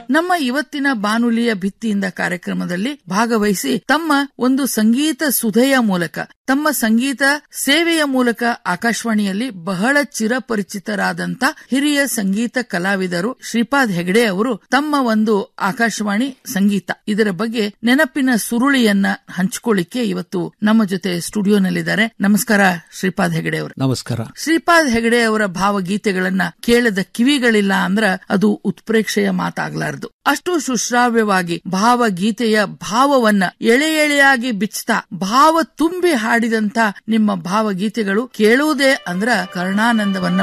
ನಮ್ಮ ಇವತ್ತಿನ ಬಾನುಲಿಯ ಭಿತ್ತಿಯಿಂದ ಕಾರ್ಯಕ್ರಮದಲ್ಲಿ ಭಾಗವಹಿಸಿ ತಮ್ಮ ಒಂದು ಸಂಗೀತ ಸುಧೆಯ ಮೂಲಕ ತಮ್ಮ ಸಂಗೀತ ಸೇವೆಯ ಮೂಲಕ ಆಕಾಶವಾಣಿಯಲ್ಲಿ ಬಹಳ ಚಿರಪರಿಚಿತರಾದಂತ ಹಿರಿಯ ಸಂಗೀತ ಕಲಾವಿದರು ಶ್ರೀಪಾದ್ ಹೆಗಡೆ ಅವರು ತಮ್ಮ ಒಂದು ಆಕಾಶವಾಣಿ ಸಂಗೀತ ಇದರ ಬಗ್ಗೆ ನೆನಪಿನ ಸುರುಳಿಯನ್ನ ಹಂಚಿಕೊಳ್ಳಿಕ್ಕೆ ಇವತ್ತು ನಮ್ಮ ಜೊತೆ ಸ್ಟುಡಿಯೋನಲ್ಲಿದ್ದಾರೆ ನಮಸ್ಕಾರ ಶ್ರೀಪಾದ್ ಹೆಗಡೆ ಅವರು ನಮಸ್ಕಾರ ಶ್ರೀಪಾದ್ ಹೆಗಡೆ ಅವರ ಭಾವಗೀತೆಗಳನ್ನ ಕೇಳದ ಕಿವಿಗಳಿಲ್ಲ ಅಂದ್ರ ಅದು ಉತ್ಪ್ರೇಕ್ಷೆಯ ಮಾತಾಗ್ಲಾರ್ದು ಅಷ್ಟು ಸುಶ್ರಾವ್ಯವಾಗಿ ಭಾವಗೀತೆಯ ಭಾವವನ್ನ ಎಳೆ ಎಳೆಯಾಗಿ ಬಿಚ್ತಾ ಭಾವ ತುಂಬಿ ಹಾಡಿದಂತ ನಿಮ್ಮ ಭಾವಗೀತೆಗಳು ಕೇಳುವುದೇ ಅಂದ್ರ ಕರ್ಣಾನಂದವನ್ನ